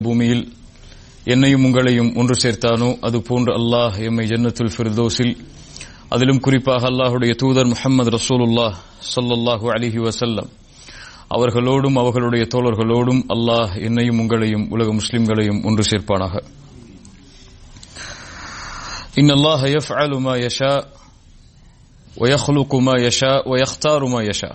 பூமியில் என்னையும் உங்களையும் ஒன்று சேர்த்தானோ அது போன்று அல்லாஹ் எம்மை ஜன்னத்துல் ஃபிர்தோஸில் அதிலும் குறிப்பாக அல்லாஹுடைய தூதர் முஹம்மது ரசூலுல்லாஹ் ஸல்லல்லாஹு அலிஹி வசல்லம் அவர்களோடும் அவர்களுடைய தோழர்களோடும் அல்லாஹ் என்னையும் உங்களையும் உலக முஸ்லிம்களையும் ஒன்று சேர்ப்பானாக إن الله يفعل ما يشاء ويخلق ما يشاء ويختار ما يشاء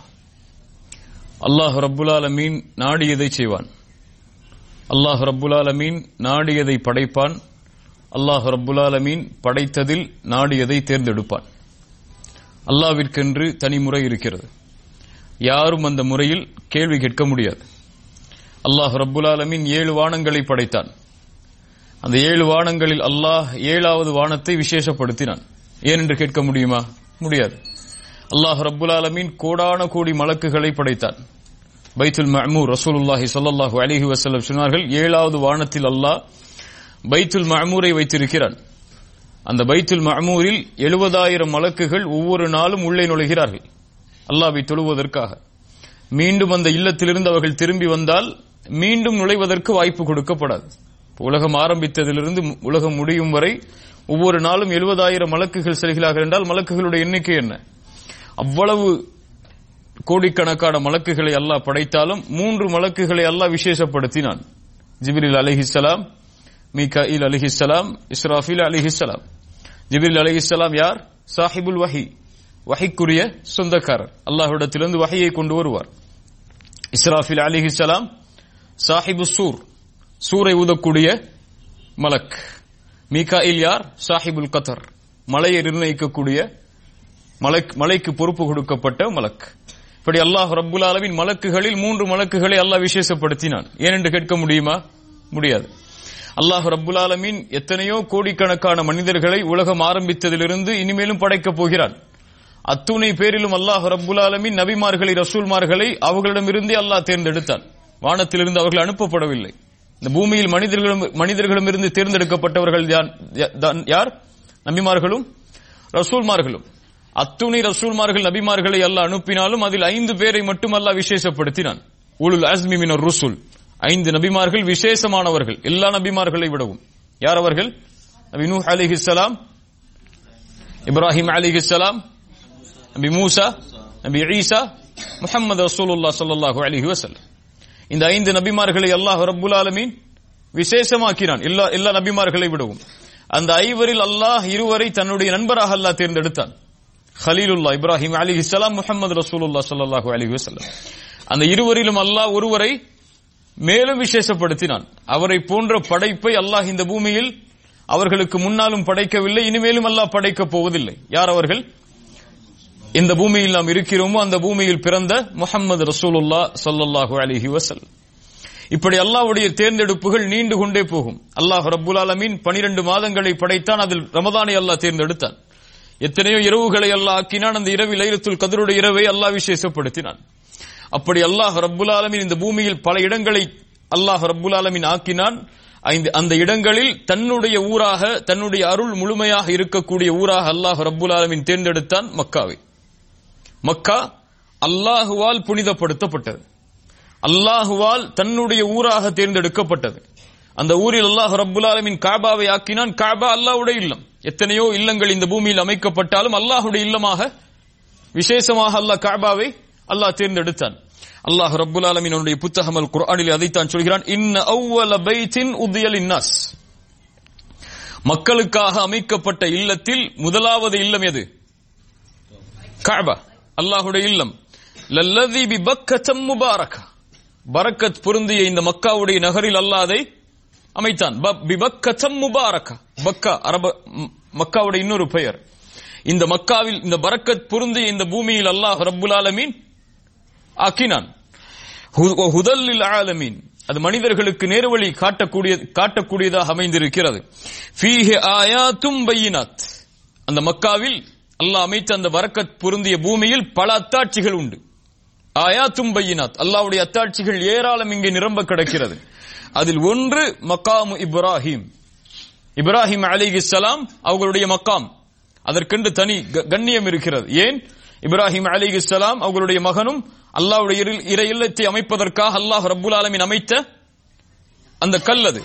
அல்லாஹ் ரப்புல் ஆலமீன் நாடியதை செய்வான் அல்லாஹ் ரப்புல் ஆலமீன் நாடியதை படைப்பான் அல்லாஹ் ரப்புல் ஆலமீன் படைத்ததில் நாடியதை தேர்ந்தெடுப்பான் அல்லாவிற்கென்று தனி முறை இருக்கிறது யாரும் அந்த முறையில் கேள்வி கேட்க முடியாது அல்லாஹ் ரப்புல் ஆலமீன் ஏழு வானங்களை படைத்தான் அந்த ஏழு வானங்களில் அல்லாஹ் ஏழாவது வானத்தை விசேஷப்படுத்தினான் ஏன் என்று கேட்க முடியுமா முடியாது அல்லாஹ் ரப்புல் ஆலமீன் கோடான கோடி மலக்குகளை படைத்தான் பைத்துல் மஹமூர் ரசூலுல்லாஹி ஸல்லல்லாஹு அலைஹி வஸல்லம் சொன்னார்கள் ஏழாவது வானத்தில் அல்லாஹ் பைத்துல் மஹமூரை வைத்திருக்கிறான் அந்த பைத்துல் மஹமூரில் எழுபதாயிரம் மலக்குகள் ஒவ்வொரு நாளும் உள்ளே நுழைகிறார்கள் அல்லாவை தொழுவதற்காக மீண்டும் அந்த இல்லத்திலிருந்து அவர்கள் திரும்பி வந்தால் மீண்டும் நுழைவதற்கு வாய்ப்பு கொடுக்கப்படாது உலகம் ஆரம்பித்ததிலிருந்து உலகம் முடியும் வரை ஒவ்வொரு நாளும் எழுபதாயிரம் மலக்குகள் செல்கிறார்கள் என்றால் மலக்குகளுடைய எண்ணிக்கை என்ன அவ்வளவு கோடிக்கணக்கான மலக்குகளை அல்லாஹ் படைத்தாலும் மூன்று மலக்குகளை அல்லாஹ் விசேஷப்படுத்தினான் ஜிபிரில் அலிஹிசலாம் மீகாயில் அலிஹிசலாம் இஸ்ராஃபில் அலிஹிசலாம் ஜிபிரில் அலிஹிசலாம் யார் சாஹிபுல் வஹி வஹிக்குரிய சொந்தக்காரர் அல்லாஹ்விடத்திலிருந்து வஹியை கொண்டு வருவார் இஸ்ராஃபில் அலிஹிசலாம் சாஹிபு சூர் சூரை ஊதக்கூடிய மலக் மீகாயில் யார் சாஹிபுல் கத்தர் மலையை நிர்ணயிக்கக்கூடிய மலைக்கு பொறுப்பு கொடுக்கப்பட்ட மலக் இப்படி அல்லாஹ் ரப்புல் ஆலமின் மலக்குகளில் மூன்று மலக்குகளை அல்லாஹ் விசேஷப்படுத்தினான் ஏனென்று கேட்க முடியுமா முடியாது அல்லாஹ் ரப்புல் ஆலமின் எத்தனையோ கோடிக்கணக்கான மனிதர்களை உலகம் ஆரம்பித்ததிலிருந்து இனிமேலும் படைக்கப் போகிறான் அத்துணை பேரிலும் அல்லாஹ் ரப்புல் ஆலமின் நபிமார்களை ரசூல்மார்களை அவர்களிடமிருந்தே அல்லாஹ் தேர்ந்தெடுத்தான் வானத்திலிருந்து அவர்கள் அனுப்பப்படவில்லை இந்த பூமியில் மனிதர்களும் மனிதர்களிடமிருந்து தேர்ந்தெடுக்கப்பட்டவர்கள் யார் நபிமார்களும் ரசூல்மார்களும் அத்துணை ரசூல்மார்கள் நபிமார்களை அல்ல அனுப்பினாலும் அதில் ஐந்து பேரை மட்டும் அல்ல விசேஷப்படுத்தினான் உலுல் அஸ்மி மினர் ருசுல் ஐந்து நபிமார்கள் விசேஷமானவர்கள் எல்லா நபிமார்களை விடவும் யார் அவர்கள் நபி நூ அலிஹிஸ்லாம் இப்ராஹிம் அலிஹிஸ்லாம் நபி மூசா நபி ஈசா முகமது ரசூலுல்லா சல்லாஹூ அலிஹி வசல்லம் இந்த ஐந்து நபிமார்களை அல்லாஹ் ரப்புல் ஆலமீன் விசேஷமாக்கினான் எல்லா எல்லா நபிமார்களை விடவும் அந்த ஐவரில் அல்லாஹ் இருவரை தன்னுடைய நண்பராக அல்லாஹ் தேர்ந்தெடுத்தான் ஹலீலுல்லா இப்ராஹிம் அலி இஸ்லாம் முகமது ரசூலுல்லா சல்லாஹூ அலி வசல்லம் அந்த இருவரிலும் அல்லாஹ் ஒருவரை மேலும் விசேஷப்படுத்தினான் அவரை போன்ற படைப்பை அல்லாஹ் இந்த பூமியில் அவர்களுக்கு முன்னாலும் படைக்கவில்லை இனிமேலும் அல்லாஹ் படைக்கப் போவதில்லை யார் அவர்கள் இந்த பூமியில் நாம் இருக்கிறோமோ அந்த பூமியில் பிறந்த முகமது ரசூலுல்லா சல்லாஹூ அலிஹி வசல் இப்படி அல்லாஹ்வுடைய தேர்ந்தெடுப்புகள் நீண்டு கொண்டே போகும் அல்லாஹ் ரப்புல் ஆலமீன் பனிரெண்டு மாதங்களை படைத்தான் அதில் ரமதானை அல்லாஹ் தேர்ந்தெடுத்தான் எத்தனையோ இரவுகளை அல்லாஹ் ஆக்கினான் அந்த இரவில் லைலத்துல் கதருடைய இரவை அல்லாஹ் விசேஷப்படுத்தினான் அப்படி அல்லாஹ் ரப்புல் ஆலமீன் இந்த பூமியில் பல இடங்களை அல்லாஹ் ரப்புல் ஆலமீன் ஆக்கினான் அந்த இடங்களில் தன்னுடைய ஊராக தன்னுடைய அருள் முழுமையாக இருக்கக்கூடிய ஊராக அல்லாஹ் ரப்புல் ஆலமீன் தேர்ந்தெடுத்தான் மக்காவை மக்கா அல்லாஹுவால் புனிதப்படுத்தப்பட்டது அல்லாஹுவால் தன்னுடைய ஊராக தேர்ந்தெடுக்கப்பட்டது அந்த ஊரில் அல்லாஹ் ரப்புல் ஆலமின் காபாவை ஆக்கினான் காபா அல்லாஹுடைய இல்லம் எத்தனையோ இல்லங்கள் இந்த பூமியில் அமைக்கப்பட்டாலும் அல்லாஹுடைய இல்லமாக விசேஷமாக அல்லாஹ் காபாவை அல்லாஹ் தேர்ந்தெடுத்தான் அல்லாஹ் ரப்புல் ஆலமினுடைய புத்தகம் அல் குர்ஆனில் அதைத்தான் சொல்கிறான் இன்ன அவ்வல பைத்தின் உத்தியல் இன்னாஸ் மக்களுக்காக அமைக்கப்பட்ட இல்லத்தில் முதலாவது இல்லம் எது காபா அல்லாஹுடைய இல்லம் லல்லதி பி பக்கத்தம் முபாரகா பரக்கத் பொருந்திய இந்த மக்காவுடைய நகரில் அல்லாதை அமைத்தான் பிபக்கத்தம் முபாரகா பக்கா அரப மக்காவுடைய இன்னொரு பெயர் இந்த மக்காவில் இந்த பரக்கத் பொருந்திய இந்த பூமியில் அல்லாஹ் ரப்புல் ஆலமீன் ஆக்கினான் ஹுதல்லில் ஆலமீன் அது மனிதர்களுக்கு நேர்வழி காட்டக்கூடிய காட்டக்கூடியதாக அமைந்திருக்கிறது ஃபீஹி ஆயாத்தும் பையினாத் அந்த மக்காவில் அல்லாஹ் அமைத்த அந்த வரக்கத் பொருந்திய பூமியில் பல அத்தாட்சிகள் உண்டு ஆயாத்தும் பையினாத் அல்லாவுடைய அத்தாட்சிகள் ஏராளம் இங்கே நிரம்ப கிடக்கிறது அதில் ஒன்று மக்காமு இப்ராஹிம் இப்ராஹிம் அலி இஸ்லாம் அவர்களுடைய மக்காம் அதற்கென்று தனி கண்ணியம் இருக்கிறது ஏன் இப்ராஹிம் அலி இஸ்லாம் அவர்களுடைய மகனும் அல்லாவுடைய இறை இல்லத்தை அமைப்பதற்காக அல்லாஹ் ரப்புல் ஆலமின் அமைத்த அந்த கல் அது